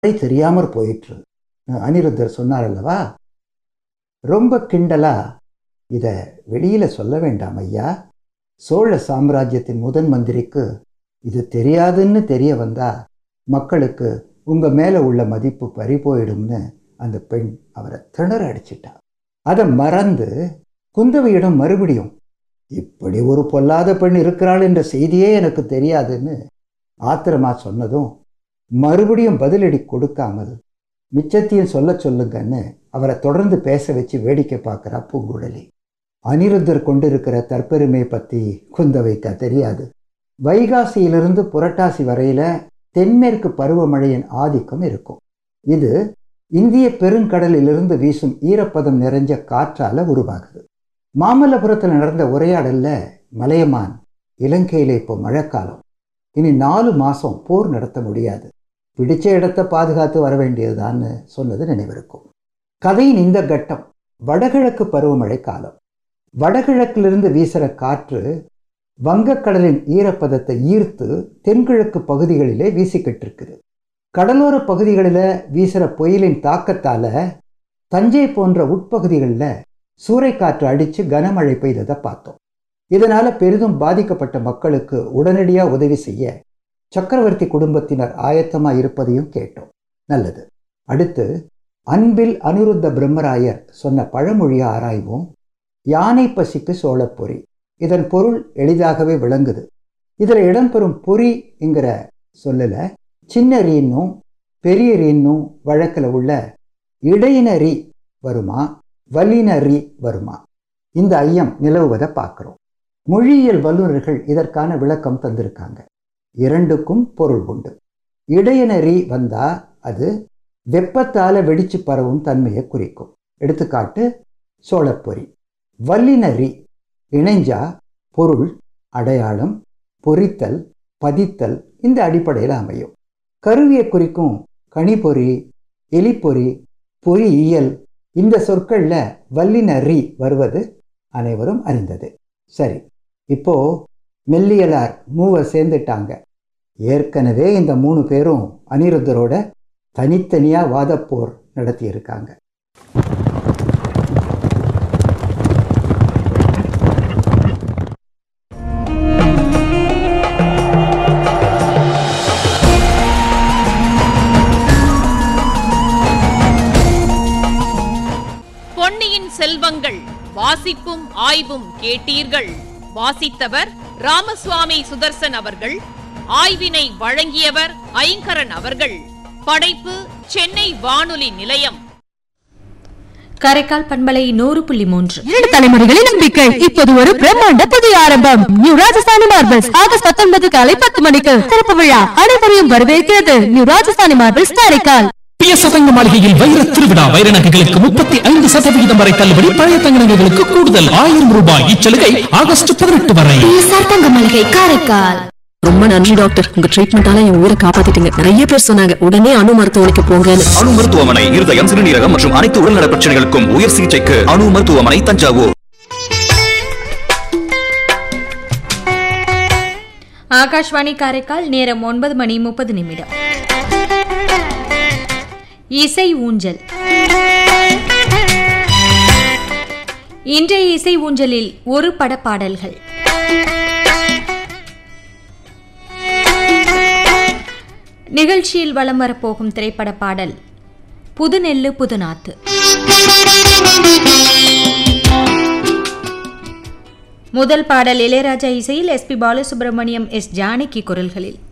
வரை தெரியாமற் போயிற்று அனிருத்தர் சொன்னார் அல்லவா ரொம்ப கிண்டலா இத வெளியில சொல்ல வேண்டாம் ஐயா சோழ சாம்ராஜ்யத்தின் முதன் மந்திரிக்கு இது தெரியாதுன்னு தெரிய வந்தா மக்களுக்கு உங்க மேல உள்ள மதிப்பு பறி போயிடும்னு அந்த பெண் அவரை திணற அடிச்சிட்டா அதை மறந்து குந்தவையிடம் மறுபடியும் இப்படி ஒரு பொல்லாத பெண் இருக்கிறாள் என்ற செய்தியே எனக்கு தெரியாதுன்னு ஆத்திரமா சொன்னதும் மறுபடியும் பதிலடி கொடுக்காமல் மிச்சத்தையும் சொல்ல சொல்லுங்கன்னு அவரை தொடர்ந்து பேச வச்சு வேடிக்கை பார்க்குறா பூங்குழலி அனிருத்தர் கொண்டிருக்கிற தற்பெருமை பற்றி குந்தவைக்க தெரியாது வைகாசியிலிருந்து புரட்டாசி வரையில தென்மேற்கு பருவமழையின் ஆதிக்கம் இருக்கும் இது இந்திய பெருங்கடலிலிருந்து வீசும் ஈரப்பதம் நிறைஞ்ச காற்றால உருவாகுது மாமல்லபுரத்தில் நடந்த உரையாடல்ல மலையமான் இலங்கையில இப்போ மழைக்காலம் இனி நாலு மாசம் போர் நடத்த முடியாது பிடிச்ச இடத்தை பாதுகாத்து வர வேண்டியதுதான்னு சொன்னது நினைவிருக்கும் கதையின் இந்த கட்டம் வடகிழக்கு பருவமழை காலம் வடகிழக்கிலிருந்து வீசுகிற காற்று வங்கக்கடலின் ஈரப்பதத்தை ஈர்த்து தென்கிழக்கு பகுதிகளிலே வீசிக்கிட்டு இருக்குது கடலோர பகுதிகளில் வீசுகிற புயலின் தாக்கத்தால் தஞ்சை போன்ற உட்பகுதிகளில் சூறைக்காற்று அடித்து கனமழை பெய்ததை பார்த்தோம் இதனால் பெரிதும் பாதிக்கப்பட்ட மக்களுக்கு உடனடியாக உதவி செய்ய சக்கரவர்த்தி குடும்பத்தினர் ஆயத்தமாக இருப்பதையும் கேட்டோம் நல்லது அடுத்து அன்பில் அனிருத்த பிரம்மராயர் சொன்ன பழமொழியை ஆராய்வோம் யானை பசிக்கு சோளப்பொறி இதன் பொருள் எளிதாகவே விளங்குது இதில் இடம்பெறும் பொறிங்கிற சொல்லல சின்ன ரீன்னும் பெரிய ரீன்னும் வழக்கில் உள்ள இடையினரி வருமா வல்லினரி வருமா இந்த ஐயம் நிலவுவதை பார்க்குறோம் மொழியியல் வல்லுநர்கள் இதற்கான விளக்கம் தந்திருக்காங்க இரண்டுக்கும் பொருள் உண்டு இடையினரி வந்தா அது வெப்பத்தால வெடிச்சு பரவும் தன்மையை குறிக்கும் எடுத்துக்காட்டு சோளப்பொறி வல்லினரி இணைஞ்சா பொருள் அடையாளம் பொறித்தல் பதித்தல் இந்த அடிப்படையில் அமையும் கருவியை குறிக்கும் கனிப்பொறி எலிப்பொறி பொறியியல் இந்த சொற்களில் வல்லினரி வருவது அனைவரும் அறிந்தது சரி இப்போ மெல்லியலார் மூவர் சேர்ந்துட்டாங்க ஏற்கனவே இந்த மூணு பேரும் அனிருத்தரோட தனித்தனியாக வாதப்போர் நடத்தியிருக்காங்க பொன்னியின் செல்வங்கள் வாசிப்பும் ஆய்வும் கேட்டீர்கள் வாசித்தவர் ராமசுவாமி சுதர்சன் அவர்கள் ஆய்வினை வழங்கியவர் ஐங்கரன் அவர்கள் படைப்பு சென்னை வானொலி நிலையம் காரைக்கால் பண்பலை நூறு புள்ளி மூன்று இரண்டு தலைமுறைகளின் நம்பிக்கை இப்போது ஒரு பிரம்மாண்ட புதிய ஆரம்பம் நியூ ராஜஸ்தானி மார்பிள்ஸ் ஆகஸ்ட் பத்தொன்பது காலை பத்து மணிக்கு திறப்பு விழா அனைவரையும் வரவேற்கிறது நியூ ராஜஸ்தானி மார்பிள்ஸ் காரைக்கால் பிய சதங்க மாளிகையில் வைர திருவிழா வைர நகைகளுக்கு முப்பத்தி ஐந்து சதவிகிதம் வரை தள்ளுபடி பழைய தங்க நகைகளுக்கு கூடுதல் ஆயிரம் ரூபாய் இச்சலுகை ஆகஸ்ட் பதினெட்டு வரை தங்க மளிகை காரைக்கால் ரொம்ப நன்றி டாக்டர் உங்க ட்ரீட்மெண்டால என் உயிரை காப்பாத்திட்டீங்க நிறைய பேர் சொன்னாங்க உடனே அணு மருத்துவமனைக்கு போங்கன்னு அணு மருத்துவமனை இருதயம் சிறுநீரகம் மற்றும் அனைத்து உடல்நல பிரச்சனைகளுக்கும் உயர் சிகிச்சைக்கு அணு மருத்துவமனை தஞ்சாவூர் ஆகாஷ்வாணி காரைக்கால் நேரம் ஒன்பது மணி முப்பது நிமிடம் இசை ஊஞ்சல் இன்றைய இசை ஊஞ்சலில் ஒரு பட பாடல்கள் நிகழ்ச்சியில் வலம் வரப்போகும் திரைப்பட பாடல் புதுநெல்லு புதுநாத்து முதல் பாடல் இளையராஜா இசையில் எஸ்பி பாலசுப்ரமணியம் எஸ் ஜானகி குரல்களில்